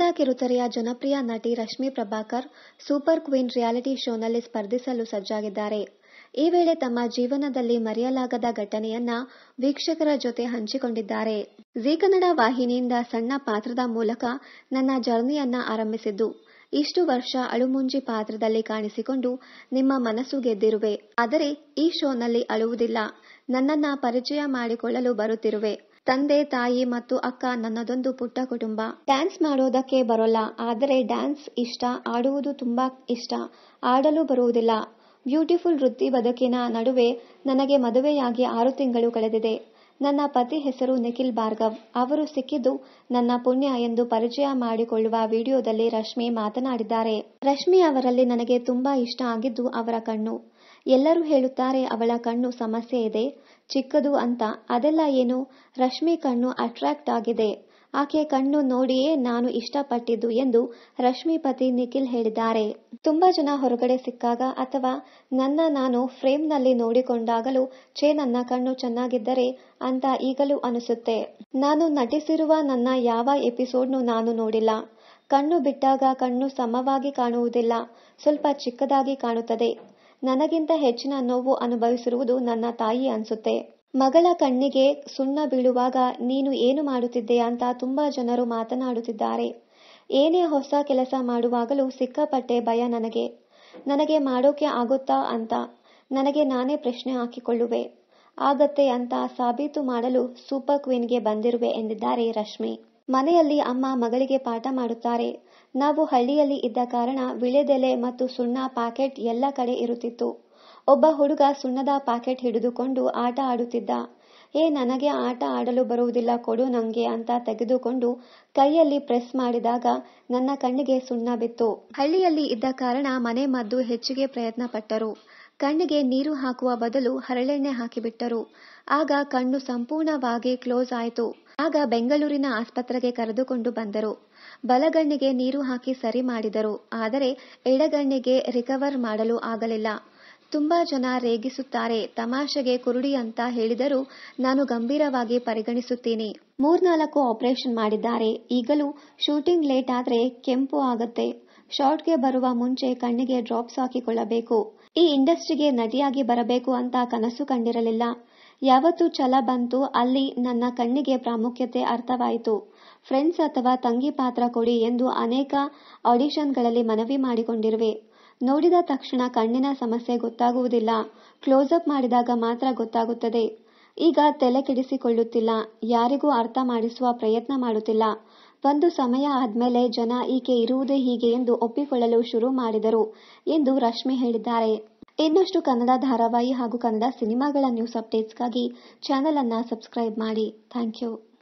ಕನ್ನಡ ಕಿರುತೆರೆಯ ಜನಪ್ರಿಯ ನಟಿ Rashmi Prabhakar super queen reality ಶೋನಲ್ಲಿ ಸ್ಪರ್ಧಿಸಲು ಸಜ್ಜಾಗಿದ್ದಾರೆ ಈ ವೇಳೆ ತಮ್ಮ ಜೀವನದಲ್ಲಿ ಮರೆಯಲಾಗದ ಘಟನೆಯನ್ನ ವೀಕ್ಷಕರ ಜೊತೆ ಹಂಚಿಕೊಂಡಿದ್ದಾರೆ ಜೀ ಕನ್ನಡ ವಾಹಿನಿಯಿಂದ ಸಣ್ಣ ಪಾತ್ರದ ಮೂಲಕ ನನ್ನ ಜರ್ನಿಯನ್ನ ಆರಂಭಿಸಿದ್ದು ಇಷ್ಟು ವರ್ಷ ಅಳುಮುಂಜಿ ಪಾತ್ರದಲ್ಲಿ ಕಾಣಿಸಿಕೊಂಡು ನಿಮ್ಮ ಮನಸ್ಸು ಗೆದ್ದಿರುವೆ ಆದರೆ ಈ ಶೋನಲ್ಲಿ ಅಳುವುದಿಲ್ಲ ನನ್ನನ್ನ ಪರಿಚಯ ಮಾಡಿಕೊಳ್ಳಲು ಬರುತ್ತಿರುವೆ ತಂದೆ ತಾಯಿ ಮತ್ತು ಅಕ್ಕ ನನ್ನದೊಂದು ಪುಟ್ಟ ಕುಟುಂಬ ಡ್ಯಾನ್ಸ್ ಮಾಡೋದಕ್ಕೆ ಬರೋಲ್ಲ ಆದರೆ ಡ್ಯಾನ್ಸ್ ಇಷ್ಟ ಆಡುವುದು ತುಂಬಾ ಇಷ್ಟ ಆಡಲು ಬರುವುದಿಲ್ಲ ಬ್ಯೂಟಿಫುಲ್ ವೃತ್ತಿ ಬದುಕಿನ ನಡುವೆ ನನಗೆ ಮದುವೆಯಾಗಿ ಆರು ತಿಂಗಳು ಕಳೆದಿದೆ ನನ್ನ ಪತಿ ಹೆಸರು ನಿಖಿಲ್ ಭಾರ್ಗವ್ ಅವರು ಸಿಕ್ಕಿದ್ದು ನನ್ನ ಪುಣ್ಯ ಎಂದು ಪರಿಚಯ ಮಾಡಿಕೊಳ್ಳುವ ವಿಡಿಯೋದಲ್ಲಿ ರಶ್ಮಿ ಮಾತನಾಡಿದ್ದಾರೆ ರಶ್ಮಿ ಅವರಲ್ಲಿ ನನಗೆ ತುಂಬಾ ಇಷ್ಟ ಆಗಿದ್ದು ಅವರ ಕಣ್ಣು ಎಲ್ಲರೂ ಹೇಳುತ್ತಾರೆ ಅವಳ ಕಣ್ಣು ಸಮಸ್ಯೆ ಇದೆ ಚಿಕ್ಕದು ಅಂತ ಅದೆಲ್ಲ ಏನು ರಶ್ಮಿ ಕಣ್ಣು ಅಟ್ರಾಕ್ಟ್ ಆಗಿದೆ ಆಕೆ ಕಣ್ಣು ನೋಡಿಯೇ ನಾನು ಇಷ್ಟಪಟ್ಟಿದ್ದು ಎಂದು ರಶ್ಮಿ ಪತಿ ನಿಖಿಲ್ ಹೇಳಿದ್ದಾರೆ ತುಂಬಾ ಜನ ಹೊರಗಡೆ ಸಿಕ್ಕಾಗ ಅಥವಾ ನನ್ನ ನಾನು ಫ್ರೇಮ್ನಲ್ಲಿ ನೋಡಿಕೊಂಡಾಗಲೂ ಛೇ ನನ್ನ ಕಣ್ಣು ಚೆನ್ನಾಗಿದ್ದರೆ ಅಂತ ಈಗಲೂ ಅನಿಸುತ್ತೆ ನಾನು ನಟಿಸಿರುವ ನನ್ನ ಯಾವ ಎಪಿಸೋಡ್ನು ನಾನು ನೋಡಿಲ್ಲ ಕಣ್ಣು ಬಿಟ್ಟಾಗ ಕಣ್ಣು ಸಮವಾಗಿ ಕಾಣುವುದಿಲ್ಲ ಸ್ವಲ್ಪ ಚಿಕ್ಕದಾಗಿ ಕಾಣುತ್ತದೆ ನನಗಿಂತ ಹೆಚ್ಚಿನ ನೋವು ಅನುಭವಿಸಿರುವುದು ನನ್ನ ತಾಯಿ ಅನ್ಸುತ್ತೆ ಮಗಳ ಕಣ್ಣಿಗೆ ಸುಣ್ಣ ಬೀಳುವಾಗ ನೀನು ಏನು ಮಾಡುತ್ತಿದ್ದೆ ಅಂತ ತುಂಬಾ ಜನರು ಮಾತನಾಡುತ್ತಿದ್ದಾರೆ ಏನೇ ಹೊಸ ಕೆಲಸ ಮಾಡುವಾಗಲೂ ಸಿಕ್ಕಾಪಟ್ಟೆ ಭಯ ನನಗೆ ನನಗೆ ಮಾಡೋಕೆ ಆಗುತ್ತಾ ಅಂತ ನನಗೆ ನಾನೇ ಪ್ರಶ್ನೆ ಹಾಕಿಕೊಳ್ಳುವೆ ಆಗತ್ತೆ ಅಂತ ಸಾಬೀತು ಮಾಡಲು ಸೂಪರ್ ಕ್ವೀನ್ಗೆ ಬಂದಿರುವೆ ಎಂದಿದ್ದಾರೆ ರಶ್ಮಿ ಮನೆಯಲ್ಲಿ ಅಮ್ಮ ಮಗಳಿಗೆ ಪಾಠ ಮಾಡುತ್ತಾರೆ ನಾವು ಹಳ್ಳಿಯಲ್ಲಿ ಇದ್ದ ಕಾರಣ ವಿಳೆದೆಲೆ ಮತ್ತು ಸುಣ್ಣ ಪ್ಯಾಕೆಟ್ ಎಲ್ಲ ಕಡೆ ಇರುತ್ತಿತ್ತು ಒಬ್ಬ ಹುಡುಗ ಸುಣ್ಣದ ಪ್ಯಾಕೆಟ್ ಹಿಡಿದುಕೊಂಡು ಆಟ ಆಡುತ್ತಿದ್ದ ಏ ನನಗೆ ಆಟ ಆಡಲು ಬರುವುದಿಲ್ಲ ಕೊಡು ನಂಗೆ ಅಂತ ತೆಗೆದುಕೊಂಡು ಕೈಯಲ್ಲಿ ಪ್ರೆಸ್ ಮಾಡಿದಾಗ ನನ್ನ ಕಣ್ಣಿಗೆ ಸುಣ್ಣ ಬಿತ್ತು ಹಳ್ಳಿಯಲ್ಲಿ ಇದ್ದ ಕಾರಣ ಮನೆ ಮದ್ದು ಹೆಚ್ಚಿಗೆ ಪ್ರಯತ್ನ ಪಟ್ಟರು ಕಣ್ಣಿಗೆ ನೀರು ಹಾಕುವ ಬದಲು ಹರಳೆಣ್ಣೆ ಹಾಕಿಬಿಟ್ಟರು ಆಗ ಕಣ್ಣು ಸಂಪೂರ್ಣವಾಗಿ ಕ್ಲೋಸ್ ಆಯಿತು ಆಗ ಬೆಂಗಳೂರಿನ ಆಸ್ಪತ್ರೆಗೆ ಕರೆದುಕೊಂಡು ಬಂದರು ಬಲಗಣ್ಣಿಗೆ ನೀರು ಹಾಕಿ ಸರಿ ಮಾಡಿದರು ಆದರೆ ಎಡಗಣ್ಣಿಗೆ ರಿಕವರ್ ಮಾಡಲು ಆಗಲಿಲ್ಲ ತುಂಬಾ ಜನ ರೇಗಿಸುತ್ತಾರೆ ತಮಾಷೆಗೆ ಕುರುಡಿ ಅಂತ ಹೇಳಿದರೂ ನಾನು ಗಂಭೀರವಾಗಿ ಪರಿಗಣಿಸುತ್ತೀನಿ ಮೂರ್ನಾಲ್ಕು ಆಪರೇಷನ್ ಮಾಡಿದ್ದಾರೆ ಈಗಲೂ ಶೂಟಿಂಗ್ ಲೇಟ್ ಆದ್ರೆ ಕೆಂಪು ಆಗತ್ತೆ ಶಾರ್ಟ್ಗೆ ಬರುವ ಮುಂಚೆ ಕಣ್ಣಿಗೆ ಡ್ರಾಪ್ಸ್ ಹಾಕಿಕೊಳ್ಳಬೇಕು ಈ ಇಂಡಸ್ಟ್ರಿಗೆ ನಟಿಯಾಗಿ ಬರಬೇಕು ಅಂತ ಕನಸು ಕಂಡಿರಲಿಲ್ಲ ಯಾವತ್ತು ಛಲ ಬಂತು ಅಲ್ಲಿ ನನ್ನ ಕಣ್ಣಿಗೆ ಪ್ರಾಮುಖ್ಯತೆ ಅರ್ಥವಾಯಿತು ಫ್ರೆಂಡ್ಸ್ ಅಥವಾ ತಂಗಿ ಪಾತ್ರ ಕೊಡಿ ಎಂದು ಅನೇಕ ಆಡಿಷನ್ಗಳಲ್ಲಿ ಮನವಿ ಮಾಡಿಕೊಂಡಿರುವೆ ನೋಡಿದ ತಕ್ಷಣ ಕಣ್ಣಿನ ಸಮಸ್ಯೆ ಗೊತ್ತಾಗುವುದಿಲ್ಲ ಕ್ಲೋಸ್ಅಪ್ ಮಾಡಿದಾಗ ಮಾತ್ರ ಗೊತ್ತಾಗುತ್ತದೆ ಈಗ ತಲೆ ಕೆಡಿಸಿಕೊಳ್ಳುತ್ತಿಲ್ಲ ಯಾರಿಗೂ ಅರ್ಥ ಮಾಡಿಸುವ ಪ್ರಯತ್ನ ಮಾಡುತ್ತಿಲ್ಲ ಒಂದು ಸಮಯ ಆದ್ಮೇಲೆ ಜನ ಈಕೆ ಇರುವುದೇ ಹೀಗೆ ಎಂದು ಒಪ್ಪಿಕೊಳ್ಳಲು ಶುರು ಮಾಡಿದರು ಎಂದು ರಶ್ಮಿ ಹೇಳಿದ್ದಾರೆ ಇನ್ನಷ್ಟು ಕನ್ನಡ ಧಾರಾವಾಹಿ ಹಾಗೂ ಕನ್ನಡ ಸಿನಿಮಾಗಳ ನ್ಯೂಸ್ ಅಪ್ಡೇಟ್ಸ್ಗಾಗಿ ಚಾನೆಲ್ ಅನ್ನ ಸಬ್ಸ್ಕ್ರೈಬ್ ಮಾಡಿ ಥ್ಯಾಂಕ್ ಯು